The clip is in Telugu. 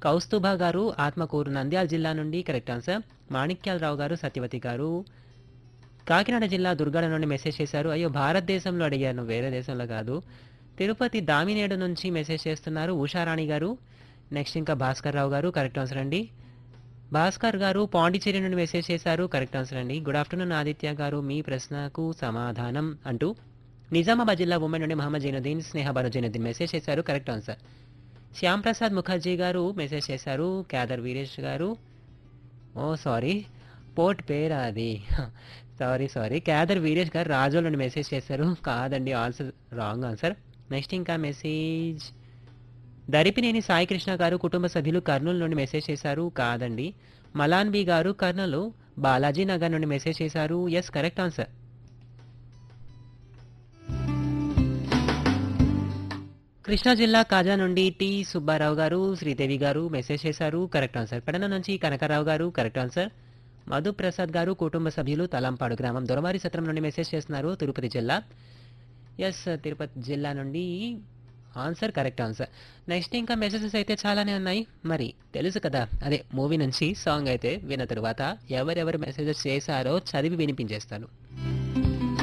కౌస్తుభ గారు ఆత్మకూరు నంద్యాల జిల్లా నుండి కరెక్ట్ ఆన్సర్ మాణిక్యాలరావు గారు సత్యవతి గారు కాకినాడ జిల్లా దుర్గాడ నుండి మెసేజ్ చేశారు అయ్యో భారతదేశంలో అడిగాను వేరే దేశంలో కాదు తిరుపతి దామినేడు నుంచి మెసేజ్ చేస్తున్నారు ఉషారాణి గారు నెక్స్ట్ ఇంకా భాస్కర్ రావు గారు కరెక్ట్ ఆన్సర్ అండి భాస్కర్ గారు పాండిచేరి నుండి మెసేజ్ చేశారు కరెక్ట్ ఆన్సర్ అండి గుడ్ ఆఫ్టర్నూన్ ఆదిత్య గారు మీ ప్రశ్నకు సమాధానం అంటూ నిజామాబాద్ జిల్లా ఉమెన్ నుండి మహమ్మద్ జైనుద్దీన్ స్నేహ బాను జైనుద్దీన్ మెసేజ్ చేశారు కరెక్ట్ ఆన్సర్ శ్యామ్ ప్రసాద్ ముఖర్జీ గారు మెసేజ్ చేశారు క్యాదర్ వీరేష్ గారు ఓ సారీ పోర్ట్ పేరా అది సారీ సారీ క్యాదర్ వీరేష్ గారు రాజోల్ నుండి మెసేజ్ చేశారు కాదండి ఆన్సర్ రాంగ్ ఆన్సర్ నెక్స్ట్ ఇంకా మెసేజ్ దరిపినేని సాయి కృష్ణ గారు కుటుంబ సభ్యులు కర్నూలు నుండి మెసేజ్ చేశారు కాదండి మలాన్ బి గారు కర్నూలు బాలాజీ నగర్ నుండి మెసేజ్ చేశారు ఎస్ కరెక్ట్ ఆన్సర్ కృష్ణా జిల్లా కాజా నుండి టి సుబ్బారావు గారు శ్రీదేవి గారు మెసేజ్ చేశారు కరెక్ట్ ఆన్సర్ పెడన నుంచి కనకరావు గారు కరెక్ట్ ఆన్సర్ మధు ప్రసాద్ గారు కుటుంబ సభ్యులు తలంపాడు గ్రామం దొరవారి సత్రం నుండి మెసేజ్ చేస్తున్నారు తిరుపతి జిల్లా ఎస్ తిరుపతి జిల్లా నుండి ఆన్సర్ కరెక్ట్ ఆన్సర్ నెక్స్ట్ ఇంకా మెసేజెస్ అయితే చాలానే ఉన్నాయి మరి తెలుసు కదా అదే మూవీ నుంచి సాంగ్ అయితే విన్న తరువాత ఎవరెవరు మెసేజెస్ చేశారో చదివి వినిపించేస్తాను